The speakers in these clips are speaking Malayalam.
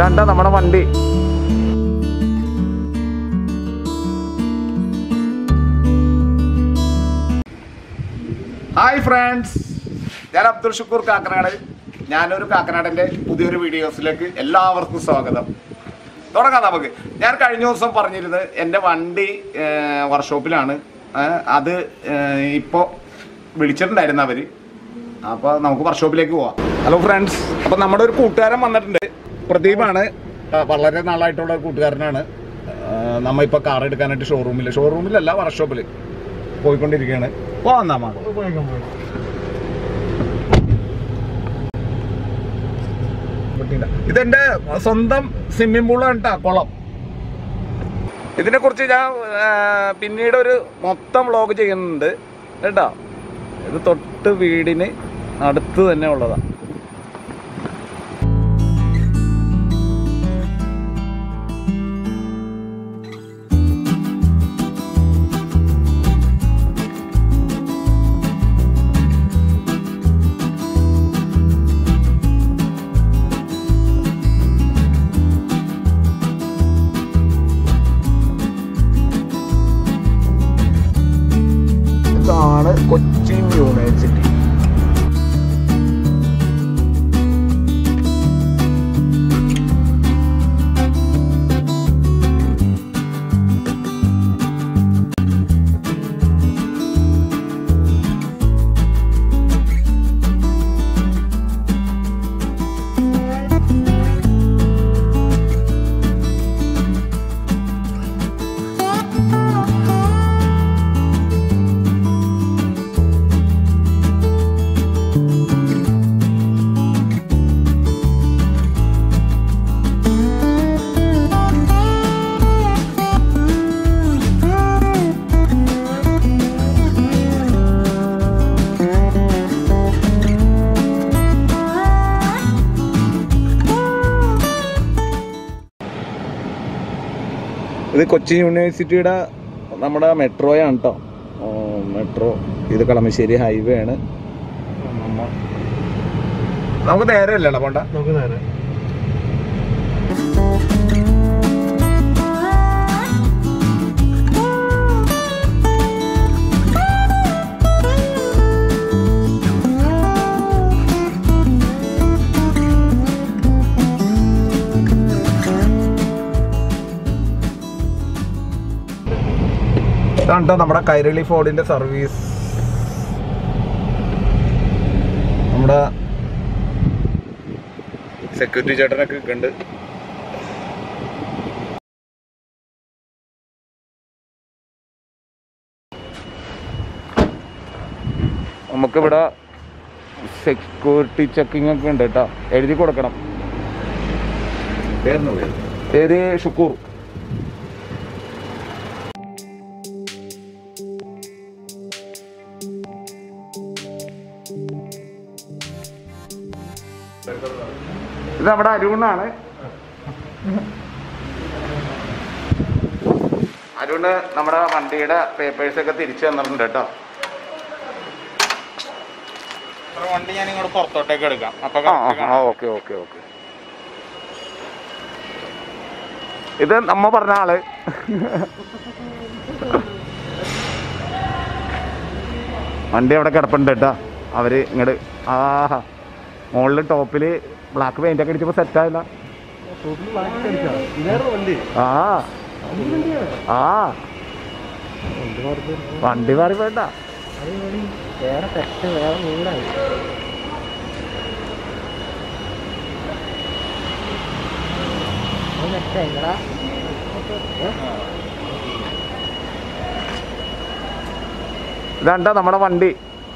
ഇതാണ്ട നമ്മുടെ വണ്ടി ഹായ് ഫ്രണ്ട്സ് ഞാൻ അബ്ദുൾ ഷുക്കൂർ കാക്കനാട് ഞാനൊരു കാക്കനാടിൻ്റെ പുതിയൊരു വീഡിയോസിലേക്ക് എല്ലാവർക്കും സ്വാഗതം തുടങ്ങാം നമുക്ക് ഞാൻ കഴിഞ്ഞ ദിവസം പറഞ്ഞിരുന്നത് എൻ്റെ വണ്ടി വർക്ക്ഷോപ്പിലാണ് അത് ഇപ്പോൾ വിളിച്ചിട്ടുണ്ടായിരുന്നു അവർ അപ്പോൾ നമുക്ക് വർക്ക്ഷോപ്പിലേക്ക് പോവാം ഹലോ ഫ്രണ്ട്സ് അപ്പോൾ നമ്മുടെ ഒരു കൂട്ടുകാരൻ വന്നിട്ടുണ്ട് പ്രദീപാണ് ആ, വളരെ നാളായിട്ടുള്ള ഒരു കൂട്ടുകാരനാണ് ആ, നമ്മ ഇപ്പോൾ കാർ എടുക്കാനായിട്ട് ഷോറൂമിൽ ഷോറൂമിലല്ല വർക്ക്ഷോപ്പിൽ പോയിക്കൊണ്ടിരിക്കുകയാണ് പോവാം നമ്മ ഇതെന്റെ സ്വന്തം സ്വിമ്മിംഗ് പൂളാണ് കേട്ടോ കുളം ഇതിനെ കുറിച്ച് ഞാൻ ആ, പിന്നീട് ഒരു മൊത്തം വ്ളോഗ് ചെയ്യുന്നുണ്ട് കേട്ടോ ഇത് തൊട്ട് വീടിന് അടുത്ത് തന്നെ ഉള്ളതാണ് ഇതാണ് കൊച്ചിൻ യൂണിവേഴ്സിറ്റി ഇത് കൊച്ചിൻ യൂണിവേഴ്സിറ്റിയുടെ നമ്മുടെ മെട്രോയാണ് കേട്ടോ മെട്രോ ഇത് കളമശ്ശേരി ഹൈവേ ആണ് നമുക്ക് നേരെ അല്ലല്ലോ പോണ്ട നമുക്ക് നേരെ ഇതാണ് ട്ടോ നമ്മുടെ കൈരളി ഫോർഡിന്റെ സർവീസ് നമ്മുടെ സെക്യൂരിറ്റി ചേട്ടനൊക്കെ ഉണ്ട് നമുക്കിവിടെ സെക്യൂരിറ്റി ചെക്കിംഗ് ഒക്കെ ഉണ്ട് കേട്ടോ എഴുതി കൊടുക്കണം പേര് ഷുക്കൂർ ഇത് നമ്മുടെ അരുണാണ് അരുണ് നമ്മുടെ വണ്ടിയുടെ പേപ്പേഴ്സ് ഒക്കെ തിരിച്ചു തന്നിട്ടുണ്ട് കേട്ടോ വണ്ടി ഞാൻ ഇങ്ങോട്ട് പുറത്തോട്ടേക്ക് എടുക്കാം അപ്പൊ ആ ആ ഓക്കെ ഓക്കെ ഓക്കെ ഇത് നമ്മ പറഞ്ഞ ആള് വണ്ടി അവിടെ കിടപ്പുണ്ട് കേട്ടോ അവര് ഇങ്ങോട്ട് ആഹാ മുകളിൽ ടോപ്പിൽ ബ്ലാക്ക് പെയിന്റ് ഒക്കെ അടിച്ചപ്പോ സെറ്റ് ആയില്ല വണ്ടി ആ ആ വണ്ടി മാറി വേണ്ട വേറെ തെറ്റ് വേറെ വീടായി ഇതാണ്ടാ നമ്മുടെ വണ്ടി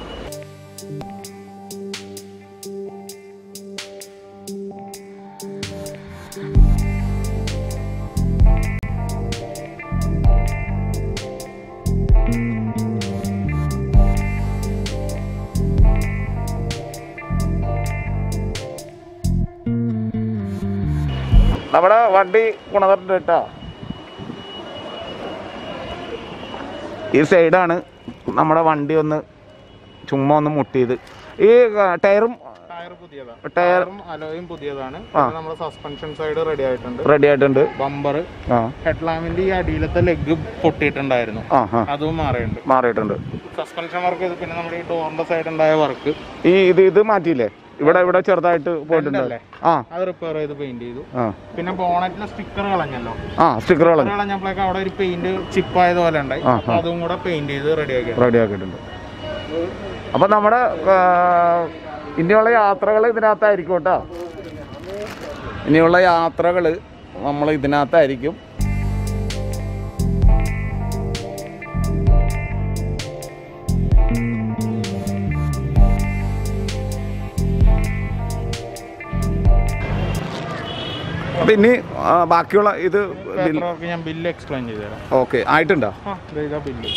നമ്മുടെ വണ്ടി ഗുണകറുണ്ട് കേട്ടോ ഈ സൈഡാണ് നമ്മുടെ വണ്ടി ഒന്ന് ചുമ്മാ ഒന്ന് മുട്ടിയത് ഈ ആ, ടയറും ടയർ പുതിയതാണ് ടയർ ടയറും അലോയും പുതിയതാണ് ആ. നമ്മുടെ സസ്പെൻഷൻ സൈഡ് റെഡി ആയിട്ടുണ്ട് റെഡി ആയിട്ടുണ്ട് ബമ്പർ ആ ഹെഡ്ലാമ്പിന്റെ ഈ അടിയിലത്തെ ലെഗ് പൊട്ടിയിട്ടുണ്ടായിരുന്നു ആ ആ അതും മാറിയിട്ടുണ്ട് മാറിയിട്ടുണ്ട് സസ്പെൻഷൻ വർക്ക് ചെയ്ത് പിന്നെ നമ്മുടെ ഈ ഡോറിന്റെ സൈഡ് ഉണ്ടായ വർക്ക് ഈ ഇത് ഇത് മാറ്റിയില്ലേ ഇവിടെ ഇവിടെ ചെറുതായിട്ട് പോയിട്ടുണ്ട് അല്ലേ? ആ അത് റിപ്പയർ ചെയ്ത് പെയിന്റ് ചെയ്തു ആ പിന്നെ ബോണറ്റിലെ സ്റ്റിക്കർ കളഞ്ഞല്ലോ ആ സ്റ്റിക്കർ സ്റ്റിക്കർ കളഞ്ഞു കളഞ്ഞപ്പോഴേക്കും അവിടെ ഒരു പെയിന്റ് ചിപ്പ് ആയത് പോലെ ഉണ്ടായി ആ, അപ്പൊ അതും കൂടെ പെയിന്റ് ചെയ്ത് റെഡി ആക്കി റെഡി ആക്കിയിട്ടുണ്ട് അപ്പൊ നമ്മുടെ ആ, ഇനിയുള്ള യാത്രകൾ ഇതിനകത്തായിരിക്കും കേട്ടോ ഇനിയുള്ള യാത്രകൾ നമ്മൾ ഇതിനകത്തായിരിക്കും അപ്പൊ ഇനി ആ, ബാക്കിയുള്ള ഇത് പേപ്പർ വർക്ക് ഞാൻ ബില്ല് എക്സ്പ്ലെയിൻ ചെയ്തു തരാം ഓക്കെ ആയിട്ടുണ്ടോ ആ ദേ ഇതാ ബില്ല്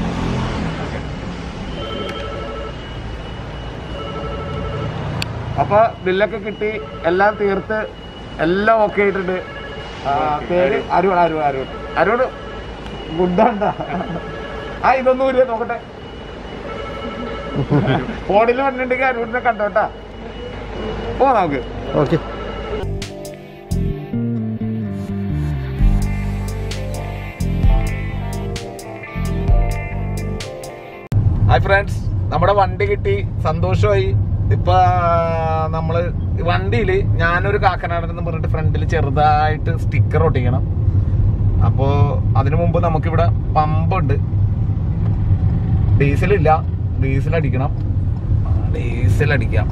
അപ്പൊ ബില്ലൊക്കെ കിട്ടി എല്ലാം തീർത്ത് എല്ലാം ഓക്കെ ആയിട്ടുണ്ട് ആ, പേര് അരുൺ അരുൺ അരുൺ അരുൺ ഗുഡാണ്ട ആ ഇതൊന്നും ഇല്ല നോക്കട്ടെ ഫോണിൽ വന്നിട്ടുണ്ടെങ്കിൽ അരുണിനെ കണ്ടോട്ടാ പോ നമുക്ക് ഓക്കെ ഹായ് ഫ്രണ്ട്സ് നമ്മുടെ വണ്ടി കിട്ടി സന്തോഷമായി ഇപ്പൊ നമ്മള് വണ്ടിയിൽ ഞാനൊരു കാക്കനാടൻ എന്ന് പറഞ്ഞിട്ട് ഫ്രണ്ടിൽ ചെറുതായിട്ട് സ്റ്റിക്കർ ഒട്ടിക്കണം അപ്പോ അതിനു മുമ്പ് നമുക്കിവിടെ പമ്പ് ഉണ്ട് ഡീസൽ ഇല്ല ഡീസൽ അടിക്കണം ഡീസൽ അടിക്കാം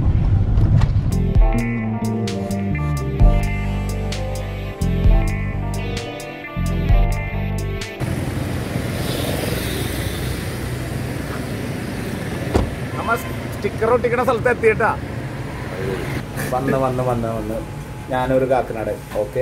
നമ്മ സ്റ്റിക്കർ ഒട്ടിക്കണ സ്ഥലത്ത് എത്തിയിട്ടാ വന്ന് വന്ന് വന്ന് വന്ന് ഞാനൊരു കാക്കനാട് ഓക്കെ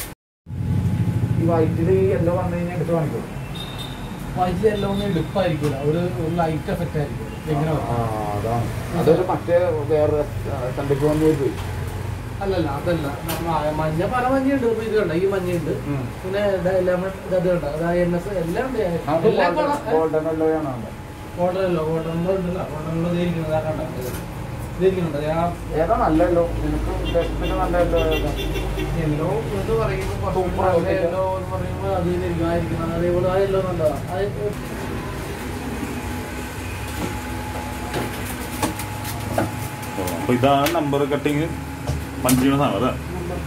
ഈ വൈറ്റിൽ യെല്ലോ വന്നു കഴിഞ്ഞാൽ എടുത്ത് കാണിക്കും വൈദ്യുതി എല്ലാം ഒന്ന് എടുപ്പായിരിക്കില്ല ഒരു ഒരു ലൈറ്റ് എഫക്റ്റ് ആയിരിക്കും എങ്ങനെ ആ അതാണ് അതൊരു മറ്റേ വേറെ കണ്ടിട്ട് വന്നു പോയി അല്ലല്ല അതല്ല നമ്മ മഞ്ഞ പല മഞ്ഞയുണ്ട് ഇപ്പൊ ഇത് കണ്ട ഈ മഞ്ഞയുണ്ട് പിന്നെ ലെമൺ ഇത് കണ്ട അതായത് എൻ എസ് എല്ലാം ഉണ്ട് എല്ലാം ഗോൾഡൻ യെല്ലോയാണ് ഓർഡറല്ലോ ഓർഡറിലോ ഉണ്ടല്ലോ ഓർഡറിലോ ഇരിക്കുന്നത് കണ്ട ഇതിരിക്കുന്നുണ്ട് ആ ഏതാ നല്ലല്ലോ നിനക്ക് ഉദ്ദേശത്തിന് നല്ല യെല്ലോ ഏതാ യെല്ലോ എന്ന് പറയുമ്പോൾ Super കുറച്ച് ആയിട്ട്. യെല്ലോ എന്ന് പറയുമ്പോൾ അതിലിരിക്കും ആയിരിക്കണം അതേപോലെ ആ യെല്ലോ നല്ലതാ അത് അപ്പൊ ഇതാ നമ്പർ കട്ടിങ് പഞ്ച് ചെയ്യുന്ന സാധനം അല്ലേ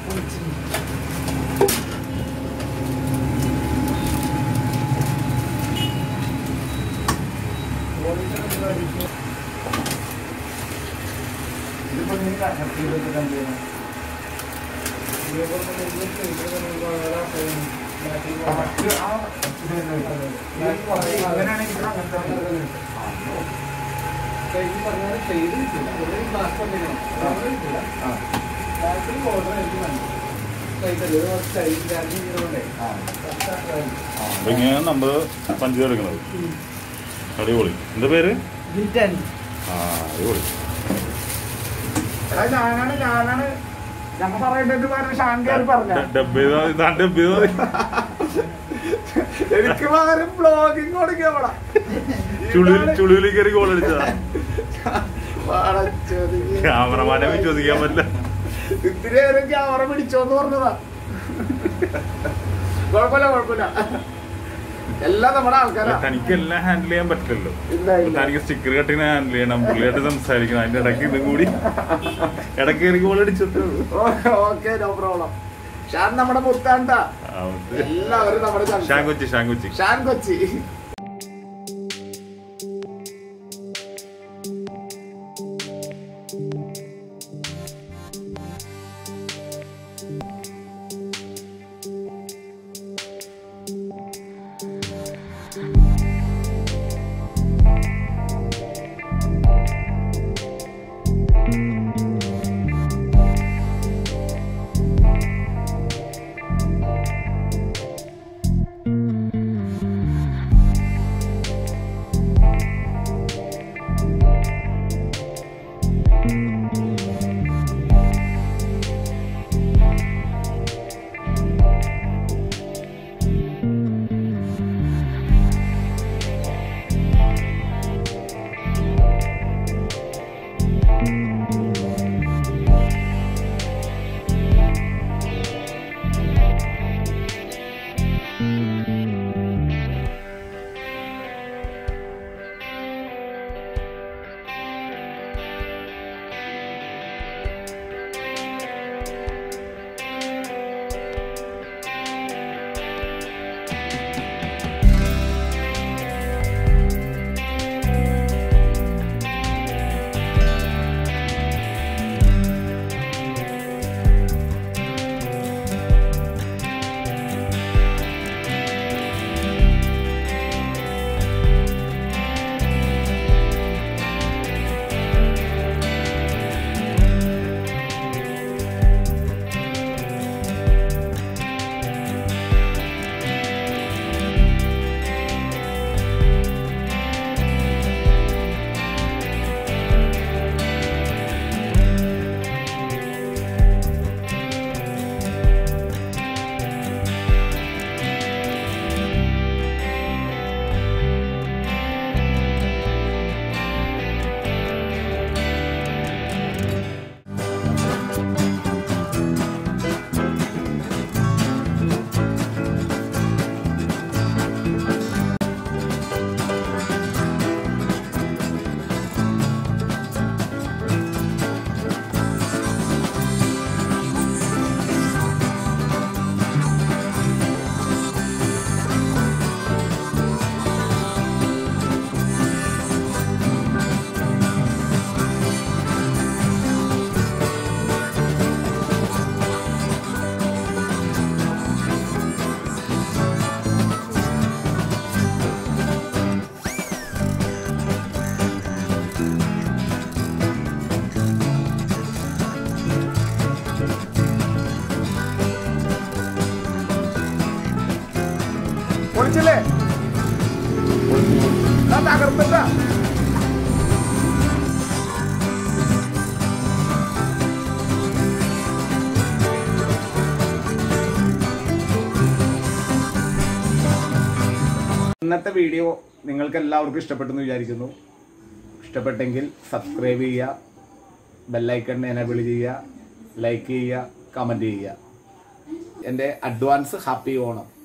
ഇതിപ്പോ നീ കണക്ട് ചെയ്തിട്ട് എന്ത് ചെയ്യണം കറക്റ്റ് ആ അങ്ങനെയാണെങ്കിൽ അങ്ങനത്തെ ശരിക്കും പറഞ്ഞാൽ ചെയ്ത് കിട്ടില്ല ഒരു ഗ്ലാസ് കൊണ്ടിരിക്കണം റബ്ബർ കിട്ടില്ല ആ ബാക്കിൽ ഓർഡർ എനിക്ക് വേണം സൈക്കിൾ സൈഡ് ചാർജ് ചെയ്തുകൊണ്ടേ അപ്പൊ ഇങ്ങനെ നമ്പർ പഞ്ച് ചെയ്തെടുക്കുന്നത് അടിപൊളി എന്താ പേര് ആ അടിപൊളി എടാ ഞാനാണ് ഞാനാണ് ഞങ്ങൾ പറയേണ്ടത് പകരം ഷാൻ കയറി പറഞ്ഞ ഡബ് ചെയ്താ ഇതാ ഡബ് ചെയ്താ എനിക്ക് പകരം ബ്ലോഗിങ് കൊടുക്കപ്പെടാ ചുളിയിൽ ചുളിയിൽ കയറി ഗോൾ അടിച്ചതാ ക്യാമറമാനെ വിശ്വസിക്കാൻ പറ്റില്ല ഇത്തിരി നേരം ക്യാമറ പിടിച്ചോന്ന് പറഞ്ഞതാ കുഴപ്പമില്ല കുഴപ്പമില്ല എല്ലാം നമ്മുടെ ആൾക്കാരാ തനിക്ക് എല്ലാം ഹാൻഡിൽ ചെയ്യാൻ പറ്റില്ലല്ലോ ഇല്ല അപ്പൊ ഇല്ല തനിക്ക് സ്റ്റിക്കർ കട്ടിങ് ഹാൻഡിൽ ചെയ്യണം പുള്ളിയായിട്ട് സംസാരിക്കണം അതിന്റെ ഇടയ്ക്ക് ഇതും കൂടി ഇടയ്ക്ക് കയറി ഗോൾ അടിച്ചിട്ടേ ഉള്ളൂ ഓക്കെ നോ പ്രോബ്ലം ഷാൻ നമ്മുടെ മുത്താണ്ടാ ആ, ഇത്. എല്ലാവരും നമ്മുടെ ചങ്ക. ഷാൻ കൊച്ചി ഷാൻ കൊച്ചി ഷാൻ കൊച്ചി പൊളിച്ചില്ലേ ആ തകർത്തിട്ടാ ഇന്നത്തെ വീഡിയോ നിങ്ങൾക്ക് എല്ലാവർക്കും ഇഷ്ടപ്പെട്ടെന്ന് വിചാരിക്കുന്നു ഇഷ്ടപ്പെട്ടെങ്കിൽ സബ്സ്ക്രൈബ് ചെയ്യുക ബെല്ലൈക്കൺ എനേബിൾ ചെയ്യുക ലൈക്ക് ചെയ്യുക കമൻറ്റ് ചെയ്യുക എൻ്റെ അഡ്വാൻസ് ഹാപ്പി ഓണം